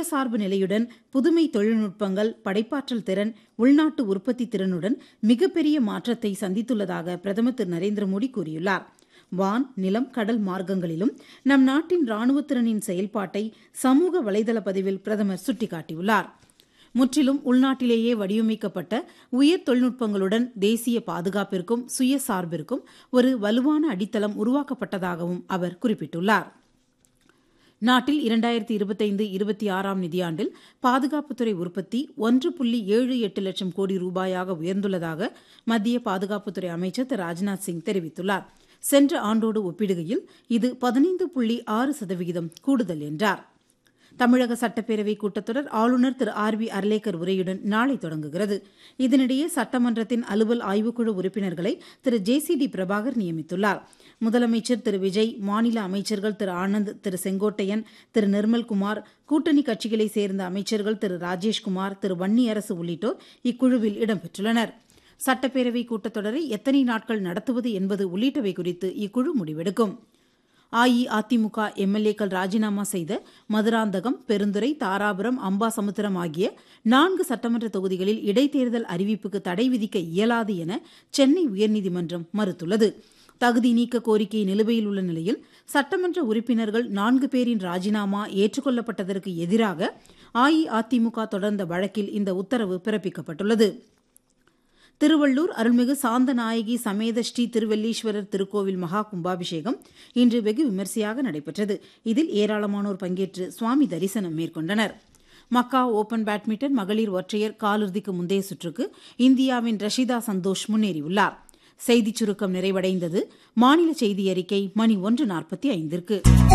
சுயசார்பு நிலையுடன் புதுமை தொழில்நுட்பங்கள் படைப்பாற்றல் திறன் உள்நாட்டு உற்பத்தி திறனுடன் மிகப்பெரிய மாற்றத்தை சந்தித்துள்ளதாக பிரதமர் திரு நரேந்திர மோடி கூறியுள்ளார் வான் நிலம் கடல் மார்க்கங்களிலும் நம் நாட்டின் ராணுவத்திறனின் செயல்பாட்டை சமூக வலைதள பதிவில் பிரதமர் சுட்டிக்காட்டியுள்ளார் முற்றிலும் உள்நாட்டிலேயே வடிவமைக்கப்பட்ட உயர் தொழில்நுட்பங்களுடன் தேசிய பாதுகாப்பிற்கும் சுயசார்பிற்கும் ஒரு வலுவான அடித்தளம் உருவாக்கப்பட்டதாகவும் அவர் குறிப்பிட்டுள்ளார் நாட்டில் இரண்டாயிரத்தி இருபத்தைந்து இருபத்தி ஆறாம் நிதியாண்டில் பாதுகாப்புத்துறை உற்பத்தி ஒன்று புள்ளி ஏழு எட்டு லட்சம் கோடி ரூபாயாக உயர்ந்துள்ளதாக மத்திய பாதுகாப்புத்துறை அமைச்சர் திரு ராஜ்நாத் சிங் தெரிவித்துள்ளார் சென்ற ஆண்டோடு ஒப்பிடுகையில் இது பதினைந்து புள்ளி ஆறு சதவிகிதம் கூடுதல் என்றார் தமிழக சட்டப்பேரவை கூட்டத்தொடர் ஆளுநர் திரு ஆர் வி அர்லேக்கர் உரையுடன் நாளை தொடங்குகிறது இதனிடையே சட்டமன்றத்தின் அலுவல் ஆய்வுக்குழு உறுப்பினர்களை Thiru J C D Prabhakar நியமித்துள்ளார் முதலமைச்சர் திரு விஜய் மாநில அமைச்சர்கள் திரு ஆனந்த் திரு செங்கோட்டையன் திரு நிர்மல்குமார் கூட்டணி கட்சிகளைச் சேர்ந்த அமைச்சர்கள் திரு ராஜேஷ்குமார் திரு வன்னியரசு உள்ளிட்டோர் இக்குழுவில் இடம்பெற்றுள்ளனா் சட்டப்பேரவை கூட்டத்தொடரை எத்தனை நாட்கள் நடத்துவது என்பது உள்ளிட்டவை குறித்து இக்குழு முடிவெடுக்கும் அஇஅதிமுக எம்எல்ஏக்கள் ராஜினாமா செய்த மதுராந்தகம் பெருந்துறை தாராபுரம் அம்பாசமுத்திரம் ஆகிய நான்கு சட்டமன்ற தொகுதிகளில் இடைத்தேர்தல் அறிவிப்புக்கு தடை விதிக்க இயலாது என சென்னை உயர்நீதிமன்றம் மறுத்துள்ளது தகுதி நீக்க கோரிக்கை நிலுவையில் உள்ள நிலையில் சட்டமன்ற உறுப்பினர்கள் நான்கு பேரின் ராஜினாமா ஏற்றுக்கொள்ளப்பட்டதற்கு எதிராக அஇஅதிமுக தொடர்ந்த வழக்கில் இந்த உத்தரவு பிறப்பிக்கப்பட்டுள்ளது திருவள்ளூர் அருள்மிகு சாந்தநாயகி சமேத ஸ்ரீ திருவெல்லீஸ்வரர் திருக்கோவில் மகா கும்பாபிஷேகம் இன்று வெகு விமரிசையாக நடைபெற்றது இதில் ஏராளமானோர் பங்கேற்று சுவாமி தரிசனம் மேற்கொண்டனர் மக்கா ஓபன் பேட்மிண்டன் மகளிர் ஒற்றையர் காலிறுதிக்கு முந்தைய சுற்றுக்கு இந்தியாவின் ரஷிதா சந்தோஷ் முன்னேறியுள்ளார் செய்திச் சுருக்கம் நிறைவடைந்தது மாநில செய்தி அறிக்கை மணி ஒன்று நாற்பத்தி ஐந்திற்கு